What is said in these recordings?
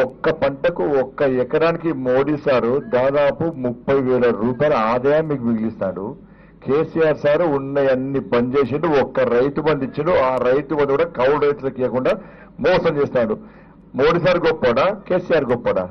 ఒక్క పంటకు ఒక్క ఎకరానికి మోడీ సారు దాదాపు ముప్పై వేల రూపాయల ఆదాయం మీకు మిగిలిస్తాడు కేసీఆర్ సార్ ఉన్నయన్ని బంద్ చేసిండు ఒక్క రైతు బంధు ఇచ్చిండు ఆ రైతు బంధు కూడా కౌలు రైతులకు ఇవ్వకుండా మోసం చేస్తాడు మోడీ సార్ గొప్పడా కేసీఆర్ గొప్పడా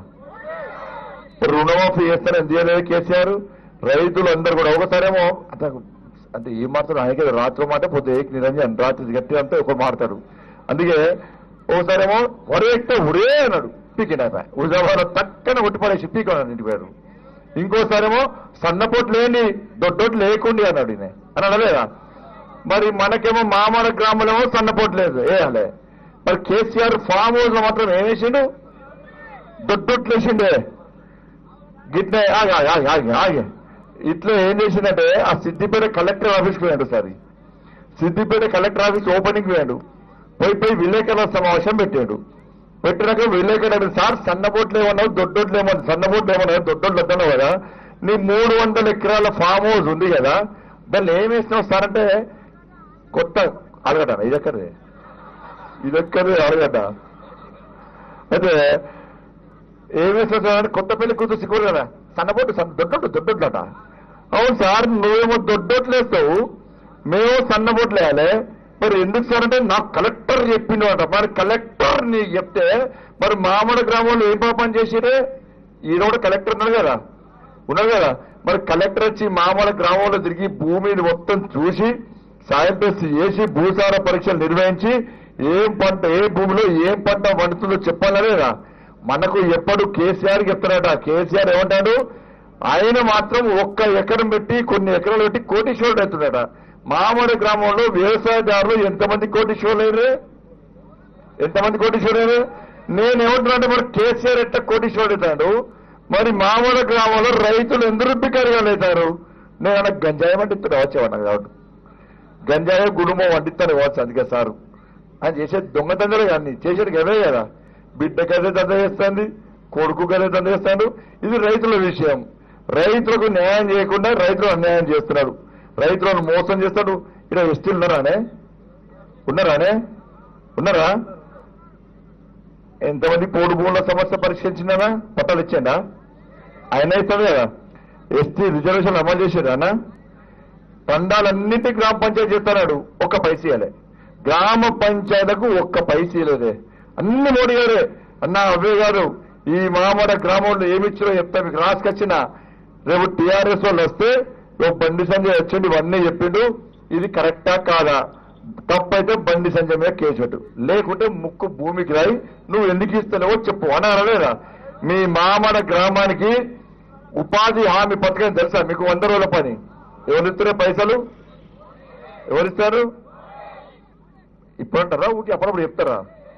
రుణమాఫీ చేస్తాను ఎందుకు చేయలేదు కేసీఆర్ రైతులు అందరు కూడా ఒకసారేమో అంటే అంటే ఏం మాట్లాడు ఆయనకి రాత్రి మాట పోతే ఏక్ నిరంజన్ రాత్రి గట్టి అంతా ఒక మాడతాడు అందుకే ఒకసారేమో ఒరే ఎక్కితే ఒరే అన్నాడు పీకిన ఉజావాలో తక్కన ఒట్టిపడేసి పీకన్నాడు ఇంటి పేరు ఇంకోసారేమో సన్నపోటు లేని దొడ్డోట్లు లేకుండి అన్నాడు ఈయన అన్నాడు లేదా మరి మనకేమో మామల గ్రామంలో సన్నపోటు లేదు వేయాలి మరి కేసీఆర్ ఫామ్ హౌస్ లో మాత్రం ఏం వేసిండు దొడ్డొట్లు వేసిండే గిట్నే ఆగి ఆగి ఆగి ఆగి ఆగి ఇట్లా ఏం చేసిందంటే ఆ సిద్దిపేట కలెక్టర్ ఆఫీస్కి పోయాడు sir Siddipet collector office opening పోయాడు పోయి పోయి విలేకరుల సమావేశం పెట్టాడు పెట్టినాక విలేకరుడు సార్ సన్నబోట్లు ఏమన్నావు దొడ్డోట్లు ఏమన్నా సన్నబోట్లు ఏమన్నావు దొడ్డోట్లు వద్దన్నావు కదా నీ మూడు వందల ఎకరాల ఫామ్ హౌస్ ఉంది కదా దాన్ని ఏం వేసినావు సార్ అంటే కొత్త అడగట ఇదెక్కడే ఇదెక్కడే అడగట అయితే ఏమేస్తారు కొత్త పెళ్లి కూతురు సిగ్గురు కదా సన్నబొట్టు సన్న దొడ్డొట్టు దొడ్డొట్లట అవును సార్ నువ్వేమో దొడ్డొట్లు వేస్తావు మేము సన్నబొట్లు వేయాలి మరి ఎందుకు సార్ అంటే నాకు కలెక్టర్ చెప్పిండు అంట మరి కలెక్టర్ నీ చెప్తే మరి మామూలు గ్రామంలో ఏం పాపం చేసిరే ఈయన కూడా కలెక్టర్ ఉన్నాడు కదా ఉన్నాడు కదా మరి కలెక్టర్ వచ్చి మామూలు గ్రామంలో తిరిగి భూమిని మొత్తం చూసి సైంటిస్ట్ చేసి భూసార పరీక్షలు నిర్వహించి ఏం పంట ఏ భూమిలో ఏం పంట పండుతుందో చెప్పాలా లేదా మనకు ఎప్పుడు కేసీఆర్ చెప్తాడట కేసీఆర్ ఏమంటాడు ఆయన మాత్రం ఒక్క ఎకరం పెట్టి కొన్ని ఎకరాలు పెట్టి కోటీశ్వరుడు అవుతున్నాడ మామూలు గ్రామంలో వ్యవసాయదారులు ఎంతమంది కోటీశ్వరులు అయ్యారు ఎంతమంది కోటీశ్వరులు నేను ఏమంటున్నా మరి కేసీఆర్ ఎట్ట కోటీశ్వరుడు అవుతాడు మరి మామూలు గ్రామంలో రైతులు ఎందుకు బికారిగా అవుతారు నేను అన్న గంజాయి వండిస్తున్నా వచ్చేవాడిన కాబట్టి గంజాయి గుడుమో వండిస్తాను కావచ్చు అందుకే సారు ఆయన చేసేది దొంగతందరే కానీ చేసేది గదే కదా బిడ్డకి అదే దంద చేస్తుంది కొడుకు అదే దంద చేస్తాడు ఇది రైతుల విషయం రైతులకు న్యాయం చేయకుండా రైతులు అన్యాయం చేస్తున్నాడు రైతులను మోసం చేస్తాడు ఇక్కడ ఎస్టీలు ఉన్నారానే ఉన్నారానే ఉన్నారా ఎంతమంది పోడు భూముల సమస్య పరిష్కరించిందనా పట్టాలు ఇచ్చిండా ఆయన ఇస్తాడు కదా ఎస్టీ రిజర్వేషన్ అమలు చేసాడు అన్న తండాలన్నింటి గ్రామ పంచాయతీ చేస్తున్నాడు ఒక్క పైస ఇవ్వలే గ్రామ పంచాయతీలకు ఒక్క పైస ఇవ్వలేదే అన్ని మోడీ గారే అన్న అవ్వే గారు ఈ మామడ గ్రామంలో ఏమిచ్చారో చెప్తా మీకు రాసుకొచ్చిన రేపు టీఆర్ఎస్ వాళ్ళు వస్తే రేపు బండి సంజయ్ వచ్చిండు ఇవన్నీ చెప్పిండు ఇది కరెక్టా కాదా తప్పైతే బండి సంజయ్ మీద కేసు పెట్టు లేకుంటే ముక్కు భూమికి రాయి నువ్వు ఎందుకు ఇస్తున్నావో చెప్పు అన్నారా లేదా మీ మామడ గ్రామానికి ఉపాధి హామీ పథకం తెలుసా మీకు వంద రోజుల పని ఎవరిస్తారే పైసలు ఎవరిస్తారు ఇప్పుడు అంటారా ఊరికి అప్పుడప్పుడు చెప్తారా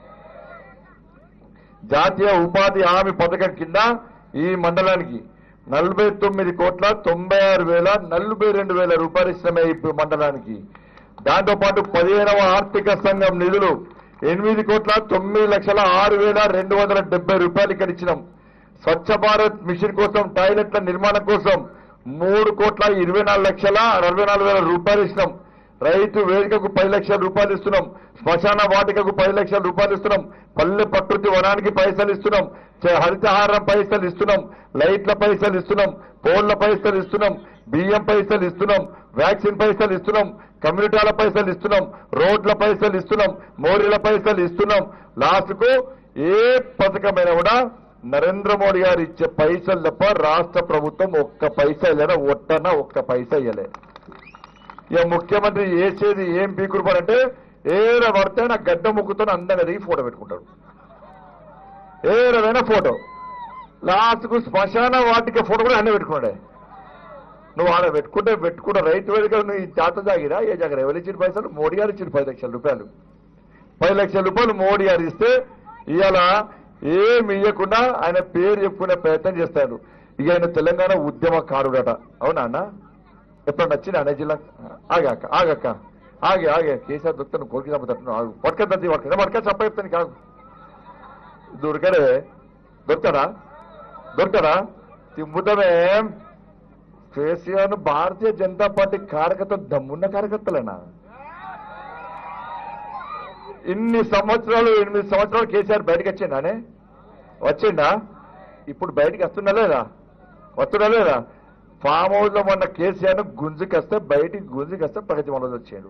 జాతీయ ఉపాధి హామీ పథకం కింద ఈ మండలానికి నలభై తొమ్మిది కోట్ల తొంభై ఆరు వేల నలభై రెండు వేల రూపాయలు ఇస్తున్నాయి ఈ మండలానికి దాంతో పాటు పదిహేనవ ఆర్థిక సంఘం నిధులు ఎనిమిది కోట్ల తొమ్మిది లక్షల ఆరు వేల రెండు వందల డెబ్బై రూపాయలు ఇక్కడ ఇచ్చినాం స్వచ్ఛ భారత్ మిషన్ కోసం టాయిలెట్ల నిర్మాణం కోసం మూడు కోట్ల ఇరవై నాలుగు లక్షల అరవై నాలుగు వేల రూపాయలు ఇచ్చినాం రైతు వేదికకు పది లక్షల రూపాయలు ఇస్తున్నాం శ్మశాన వాటికకు పది లక్షల రూపాయలు ఇస్తున్నాం పల్లె ప్రకృతి వనానికి పైసలు ఇస్తున్నాం చ- హరితహారం పైసలు ఇస్తున్నాం లైట్ల పైసలు ఇస్తున్నాం పోళ్ల పైసలు ఇస్తున్నాం బియ్యం పైసలు ఇస్తున్నాం వ్యాక్సిన్ పైసలు ఇస్తున్నాం కమ్యూనిటీల పైసలు ఇస్తున్నాం రోడ్ల పైసలు ఇస్తున్నాం మోరీల పైసలు ఇస్తున్నాం లాస్ట్ కు ఏ పథకమైనా కూడా నరేంద్ర మోడీ గారు ఇచ్చే పైసలు తప్ప రాష్ట్ర ప్రభుత్వం ఒక్క పైసా ఇవ్వలేదా ఒట్టన ఒక్క పైసా ఇవ్వలే ఇక ముఖ్యమంత్రి చేసేది ఏం పీకుడు పని అంటే ఏడ పడితే నా గడ్డ ముక్కుతో అందంగా దిగి ఫోటో పెట్టుకుంటాడు ఏడదైనా ఫోటో లాస్ట్కు శ్మశాన వాటిక ఫోటో కూడా అన్నీ పెట్టుకున్నాడే నువ్వు ఆడ పెట్టుకుంటే పెట్టుకుంటే రైతు వేదిక నువ్వు ఈ జాత జాగిరా ఏ జాగర ఎవరు ఇచ్చిన పైసలు మోడీ గారు ఇచ్చిన పది లక్షల రూపాయలు పది లక్షల రూపాయలు మోడీ గారు ఇస్తే ఇవాళ ఏమి ఇవ్వకుండా ఆయన పేరు చెప్పుకునే ప్రయత్నం చేస్తాడు ఇక ఆయన తెలంగాణ ఉద్యమకారుడట అవునా అన్న ఎప్పుడు నచ్చిన అనే జిల్లా ఆగాక ఆగక్క ఆగే ఆగే కేసీఆర్ దొరుకుతాను కోరిక చంపుతాను ఆగు పట్టుక తంతి పట్టుక పట్టుక చప్ప చెప్తాను కాదు దొరకడే దొరుకుతాడా దొరుకుతాడా తిమ్ముతమే కేసీఆర్ భారతీయ జనతా పార్టీ కార్యకర్త దమ్మున్న కార్యకర్తలేనా ఇన్ని సంవత్సరాలు ఎనిమిది సంవత్సరాలు కేసీఆర్ బయటకు వచ్చిందానే వచ్చిండా ఇప్పుడు బయటికి వస్తున్నా లేదా వస్తున్నా లేదా ఫామ్ హౌస్ లో మొన్న కేసీఆర్ గుంజుకొస్తే బయటికి గుంజుకొస్తే ప్రగతి భవన్ వచ్చాడు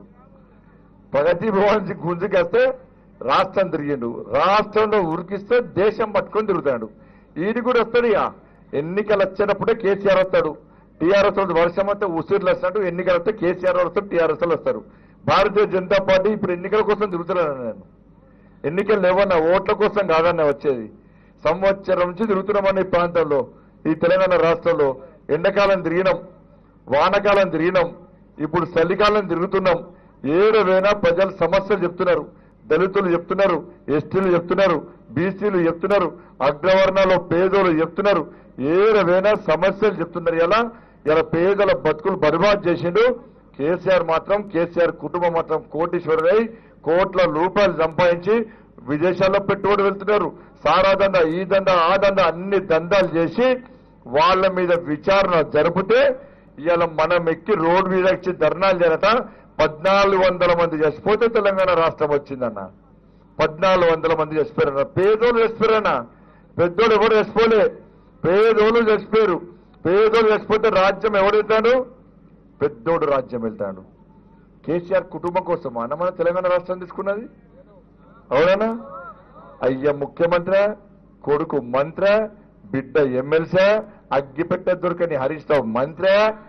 ప్రగతి భవన్ నుంచి గుంజుకొస్తే రాష్ట్రం తిరిగిండు రాష్ట్రంలో ఉరికిస్తే దేశం పట్టుకొని తిరుగుతాడు ఈయన కూడా వస్తాడు ఇక ఎన్నికలు వచ్చేటప్పుడే కేసీఆర్ వస్తాడు టీఆర్ఎస్ వాళ్ళు వర్షం వస్తే ఉసిరిలు వస్తాడు ఎన్నికలు వస్తే కేసీఆర్ వాళ్ళు వస్తారు టీఆర్ఎస్ వాళ్ళు వస్తారు భారతీయ జనతా పార్టీ ఇప్పుడు ఎన్నికల కోసం తిరుగుతున్నాను నేను ఎన్నికలు లేవన్నా ఓట్ల కోసం కాదన్న వచ్చేది సంవత్సరం నుంచి తిరుగుతున్నామన్న ఈ ప్రాంతంలో ఈ తెలంగాణ రాష్ట్రంలో ఎండాకాలం తిరిగినాం వానకాలం తిరిగినాం ఇప్పుడు చలికాలం తిరుగుతున్నాం ఏడవైనా ప్రజలు సమస్యలు చెప్తున్నారు దళితులు చెప్తున్నారు ఎస్టీలు చెప్తున్నారు బీసీలు చెప్తున్నారు అగ్రవర్ణాలు పేదోలు చెప్తున్నారు ఏడవైనా సమస్యలు చెప్తున్నారు ఎలా ఇలా పేదల బతుకులు బర్బాద్ చేసిండు కేసీఆర్ మాత్రం కేసీఆర్ కుటుంబం మాత్రం కోటీశ్వరుడై కోట్ల రూపాయలు సంపాదించి విదేశాల్లో పెట్టుబడి వెళ్తున్నారు సారా దందా ఈ దందా ఆ దందా అన్ని దందాలు చేసి వాళ్ళ మీద విచారణ జరిపితే ఇవాళ మనం ఎక్కి రోడ్డు మీద వచ్చి ధర్నాలు జరట పద్నాలుగు వందల మంది చచ్చిపోతే తెలంగాణ రాష్ట్రం వచ్చిందన్న పద్నాలుగు వందల మంది చచ్చిపోయారన్న పేదోళ్ళు చచ్చిపోయారన్న పెద్దోళ్ళు ఎవరు చచ్చిపోలే పేదోళ్ళు చచ్చిపోయారు పేదోళ్ళు చచ్చిపోతే రాజ్యం ఎవడెళ్తాడు పెద్దోడు రాజ్యం వెళ్తాడు కేసీఆర్ కుటుంబం కోసం అన్న మన తెలంగాణ రాష్ట్రం తీసుకున్నది అవునా అయ్య ముఖ్యమంత్రి కొడుకు మంత్రి బిడ్డ ఎమ్మెల్సీ అగ్గిపెట్ట దొరకని హరీష్ రావు మంత్రి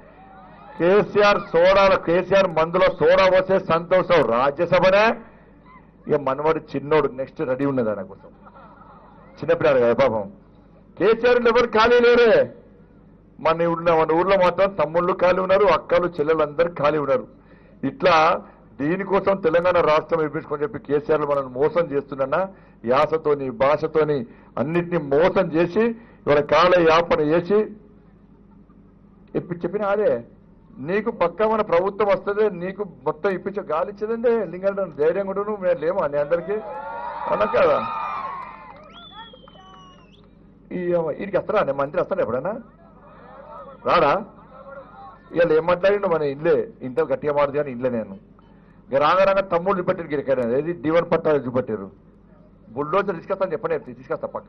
కేసీఆర్ సోడాల కేసీఆర్ మందులో సోడా పోసే సంతోషం రాజ్యసభనే ఇక మనవాడు చిన్నోడు నెక్స్ట్ రెడీ ఉన్నది ఆయన కోసం చిన్నపిల్లాడు కదా పాపం కేసీఆర్ ఎవరు ఖాళీ లేరే మన ఊళ్ళో మన ఊర్లో మాత్రం తమ్ముళ్ళు ఖాళీ ఉన్నారు అక్కలు చెల్లెలు అందరు ఖాళీ ఉన్నారు ఇట్లా దీనికోసం తెలంగాణ రాష్ట్రం ఇప్పించుకొని చెప్పి కేసీఆర్ మనల్ని మోసం చేస్తున్నా యాసతోని భాషతోని అన్నిటిని మోసం చేసి ఇవాళ కాల యాపన చేసి ఇప్పి చెప్పిన అదే నీకు పక్క మన ప్రభుత్వం వస్తుంది నీకు మొత్తం ఇప్పించే గాలి ఇచ్చేదండి లింగం ధైర్యం కూడా నువ్వు మేము లేమా నీ అందరికీ అవునా కదా ఈ వీడికి వస్తారా నేను మంత్రి వస్తాడా ఎప్పుడైనా రాడా ఇవాళ ఏం మాట్లాడిండు మన ఇల్లే ఇంత గట్టిగా మారుతుంది కానీ ఇల్లే నేను ఇక రాగా రాగా తమ్ముడు చూపెట్టారు గిరికారు ఏది డివన్ పట్టాలు చూపెట్టారు బుల్డోజర్ తీసుకొస్తాను చెప్పండి తీసుకొస్తా పక్క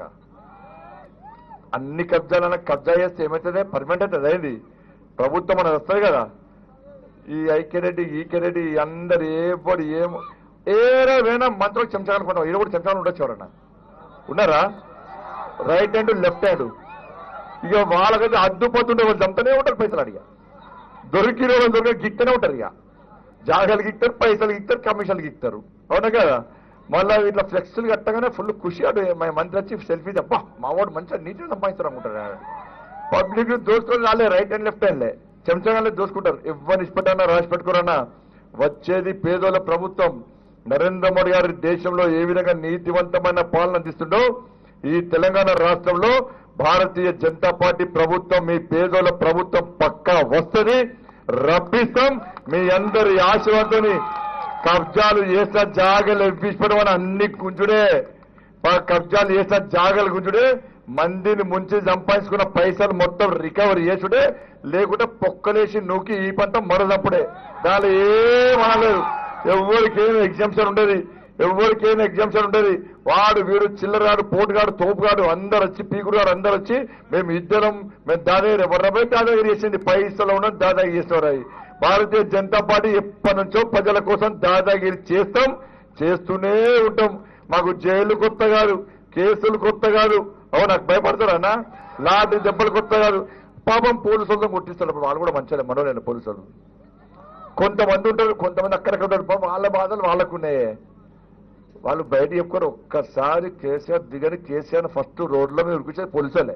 అన్ని కబ్జాలన్నా కబ్జా చేస్తే ఏమవుతుంది పర్మనెంట్ అవుతుంది అయింది ప్రభుత్వం మనది వస్తుంది కదా ఈ ఐక్యరెడ్డి ఈక్యరెడ్డి అందరు ఏ పొడి ఏం ఏరైనా మంత్రులకు చెంచాలు అనుకుంటాం ఈడ కూడా చెంచాలు ఉండొచ్చు ఎవరన్నా ఉన్నారా రైట్ హ్యాండ్ లెఫ్ట్ హ్యాండ్ ఇక వాళ్ళకైతే అడ్డుపోతుండే వాళ్ళు చంపుతూనే ఉంటారు పైసలు అడిగా దొరికిన వాళ్ళు దొరికిన గిక్తనే ఉంటారు ఇక జాగాలు గిక్తారు పైసలు గిక్తారు కమిషన్లు గిక్తారు అవునా కదా మళ్ళా ఇట్లా ఫ్లెక్స్లు కట్టగానే ఫుల్ ఖుషి అటు మా మంత్రి వచ్చి సెల్ఫీ అబ్బా మా వాడు మంచిగా నీట్గా సంపాదిస్తారు అనుకుంటారు పబ్లిక్ దోసుకొని రాలే రైట్ హ్యాండ్ లెఫ్ట్ హ్యాండ్లే చెంచగానే దోసుకుంటారు ఎవరిని ఇష్టపడ్డా రాసి పెట్టుకోరన్నా వచ్చేది పేదోళ్ళ ప్రభుత్వం నరేంద్ర మోడీ గారి దేశంలో ఏ విధంగా నీతివంతమైన పాలన అందిస్తుండో ఈ తెలంగాణ రాష్ట్రంలో భారతీయ జనతా పార్టీ ప్రభుత్వం మీ పేదోళ్ళ ప్రభుత్వం పక్కా వస్తుంది రప్పిస్తాం మీ అందరి ఆశీర్వాదంతోని కబ్జాలు చేసిన జాగలు ఇప్పించడం అని అన్ని గుంజుడే ప- కబ్జాలు చేసిన జాగలు గుంజుడే మందిని ముంచి సంపాదించుకున్న పైసలు మొత్తం రికవరీ చేసుడే లేకుంటే పొక్కలేసి నూకి ఈ పంట మరదప్పుడే దానిలో ఏం అనలేదు ఎవరికేం ఎగ్జామ్షన్ ఉండేది ఎవరికేం ఎగ్జామ్షన్ ఉండేది వాడు వీడు చిల్లరాడు పోటుగాడు తోపుగాడు అందరు వచ్చి పీకుడుగాడు అందరు వచ్చి మేము ఇద్దరం మేము దాదాగిరి ఎవరిపై దాదాగిరి చేసింది పైసలు ఉన్న దాదాగిరి చేసేవారు అవి భారతీయ జనతా పార్టీ ఎప్పటి నుంచో ప్రజల కోసం దాదాగిరి చేస్తాం చేస్తూనే ఉంటాం మాకు జైలు కొత్త కాదు కేసులు కొత్త కాదు అవును నాకు భయపడతారన్నా లాంటి దెబ్బలు కొత్త కాదు పాపం పోలీసు వాళ్ళని కొట్టిస్తారు అప్పుడు వాళ్ళు కూడా మంచిగా మనోలేండి పోలీసు వాళ్ళు కొంతమంది ఉంటారు కొంతమంది అక్కడక్కడ ఉంటారు పాపం వాళ్ళ బాధలు వాళ్ళకున్నాయే వాళ్ళు బయట చెప్పుకోరు ఒక్కసారి కేసీఆర్ దిగని కేసీఆర్ ఫస్ట్ రోడ్లో మీద ఉరికించేది పోలీసులే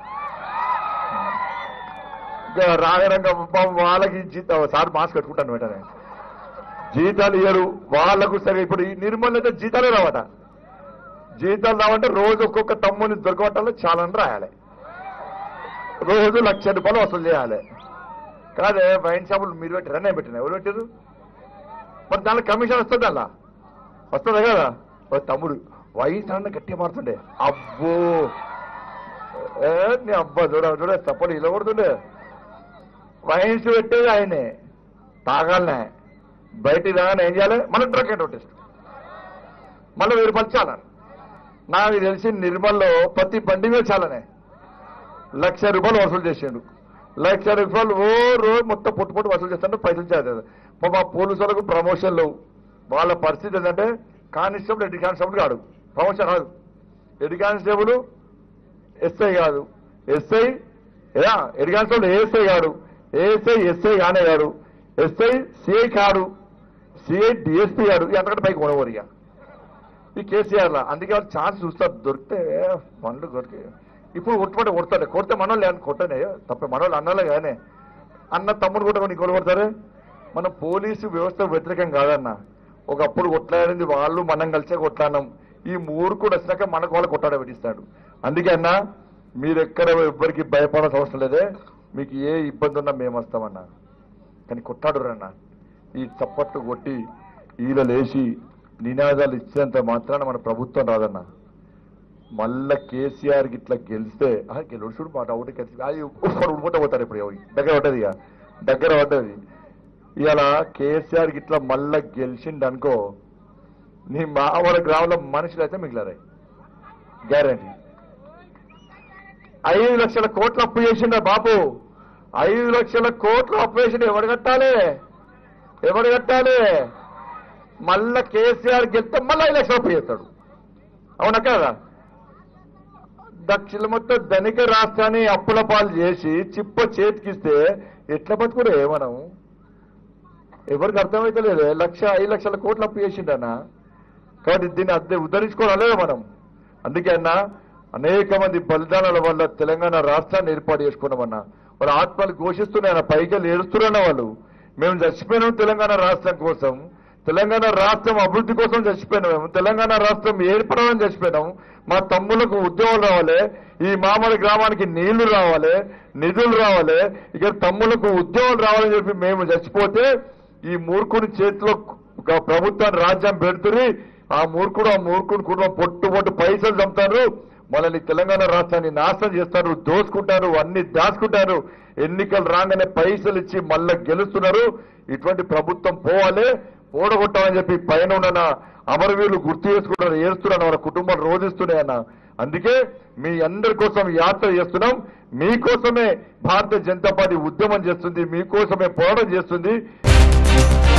ఇంకా రాగరంగ పాపం వాళ్ళకి జీతం సార్ మాస్క్ కట్టుకుంటాను వెంటనే జీతాలు ఇయ్యరు వాళ్ళకు సరే ఇప్పుడు ఈ నిర్మల్ అయితే జీతాలే రావట జీతాలు రావంటే రోజు ఒక్కొక్క తమ్ముని దొరకబట్టాలో చాలా రాయాలి రోజు లక్ష రూపాయలు వసూలు చేయాలి కాదే వైన్ షాపులు మీరు పెట్టారా నేను పెట్టినా ఎవరు పెట్టారు మరి దానికి కమిషన్ వస్తుంది అలా వస్తుందా కదా ఓ తమ్ముడు వైన్ అన్న గట్టిగా మారుతుండే అబ్బో ఏ నీ అబ్బా చూడ చూడ తప్పలు ఇలా కొడుతుండే వైన్స్ పెట్టేది ఆయనే తాగాలనే బయటికి రాగానే ఏం చేయాలి మన డ్రగ్ అండ్ టెస్ట్ మళ్ళీ వెయ్యి రూపాయలు చాలా నాకు తెలిసి నిర్మల్లో ప్రతి బండి మీద చాలానే లక్ష రూపాయలు వసూలు చేసిండు లక్ష రూపాయలు ఓ రోజు మొత్తం పొట్టు పొట్టు వసూలు చేస్తాడు పైసలు చేస్తారు మా పోలీసులకు ప్రమోషన్లు వాళ్ళ పరిస్థితి ఏంటంటే కానిస్టేబుల్ హెడ్ కానిస్టేబుల్ కాడు ప్రమోషన్ కాదు హెడ్ కానిస్టేబుల్ ఎస్ఐ కాదు ఎస్ఐ యా హెడ్ కానిస్టేబుల్ ఏఎస్ఐ కాడు ఏఎస్ఐ ఎస్ఐ కానే కాడు ఎస్ఐ సిఐ కాడు సిఐ డిఎస్పీ కాడు ఎంతకంటే పైకి కొనవరు ఇక ఈ కేసీఆర్ లా అందుకే వాళ్ళు ఛాన్స్ చూస్తారు దొరికితే పండ్లు దొరికి ఇప్పుడు కొట్టుబడి కొడతాడు కొడితే మనోళ్ళు అని కొట్టనే తప్ప మనోళ్ళు అన్నలే కానీ అన్న తమ్ముడు కూడా కొన్ని కొడతారే మన పోలీసు వ్యవస్థ వ్యతిరేకం కాదన్న ఒకప్పుడు కొట్లాడింది వాళ్ళు మనం కలిసే కొట్లాడినాం ఈ మూర్ఖుడు వచ్చినాక మనకు వాళ్ళు కొట్టాడ పెట్టిస్తాడు అందుకే అన్న మీరు ఎక్కడ ఎవ్వరికి భయపడాల్సిన అవసరం లేదే మీకు ఏ ఇబ్బంది ఉన్నా మేము వస్తామన్నా కానీ కొట్టాడు అన్న ఈ చప్పట్లు కొట్టి ఈల లేచి నినాదాలు ఇచ్చినంత మాత్రాన మన ప్రభుత్వం రాదన్న మళ్ళా కేసీఆర్ కి ఇట్లా గెలిస్తే ఆ, గెలుడు చూడు మాట ఒకటి కలిసి అది ఒక్కడు ఉడిపోతే పోతారు ఇప్పుడు ఇవి. దగ్గర పడ్డది ఇక దగ్గర పడ్డది ఇవాళ కేసీఆర్ కి ఇట్లా మళ్ళా గెలిచిండు అనుకో నీ మావడ గ్రామంలో మనుషులు అయితే మిగిలారాయి గ్యారంటీ ఐదు లక్షల కోట్లు అప్పు చేసిండ బాబు ఐదు లక్షల కోట్లు అప్పు చేసిండు ఎవడు కట్టాలి ఎవడు కట్టాలి మళ్ళా కేసీఆర్ గెలిస్తే మళ్ళీ ఐదు లక్షలు అప్పు చేస్తాడు అవునా కదా దక్షిణ మొత్తం ధనిక రాష్ట్రాన్ని అప్పుల పాలు చేసి చిప్ప చేతికిస్తే ఎట్లా బతుకురే మనం ఎవరికి అర్థమైతే లేదు లక్ష ఐదు లక్షల కోట్లు అప్పు చేసిండన్న కాబట్టి దీన్ని అద్దె ఉద్ధరించుకోవాలే మనం అందుకే అన్న అనేక మంది బలిదానాల వల్ల తెలంగాణ రాష్ట్రాన్ని ఏర్పాటు చేసుకున్నామన్న వాళ్ళ ఆత్మలు ఘోషిస్తున్నాయన్న పైకి ఏడుస్తున్న వాళ్ళు మేము చచ్చిపోయినాం తెలంగాణ రాష్ట్రం కోసం తెలంగాణ రాష్ట్రం అభివృద్ధి కోసం చచ్చిపోయినాం మేము తెలంగాణ రాష్ట్రం ఏర్పడాలని చచ్చిపోయినాం మా తమ్ములకు ఉద్యోగాలు రావాలి ఈ మామూలు గ్రామానికి నీళ్లు రావాలి నిధులు రావాలి ఇక తమ్ములకు ఉద్యోగాలు రావాలని చెప్పి మేము చచ్చిపోతే ఈ మూర్ఖుని చేతిలో ఒక ప్రభుత్వాన్ని రాజ్యం పెడుతుంది ఆ మూర్ఖుడు ఆ మూర్ఖుడు కుటుంబం పొట్టు పొట్టు పైసలు చంపుతారు మనల్ని తెలంగాణ రాష్ట్రాన్ని నాశనం చేస్తారు దోసుకుంటారు అన్ని దాచుకుంటారు ఎన్నికలు రాగానే పైసలు ఇచ్చి మళ్ళా గెలుస్తున్నారు ఇటువంటి ప్రభుత్వం పోవాలి ఓడగొట్టాలని చెప్పి పైన ఉన్న అమరవీరులు గుర్తు చేసుకుంటారు ఏడుస్తున్నారు వాళ్ళ కుటుంబాలు రోధిస్తున్నాయన్న అందుకే మీ అందరి కోసం యాత్ర చేస్తున్నాం మీకోసమే భారతీయ జనతా పార్టీ ఉద్యమం చేస్తుంది మీకోసమే పోరాటం చేస్తుంది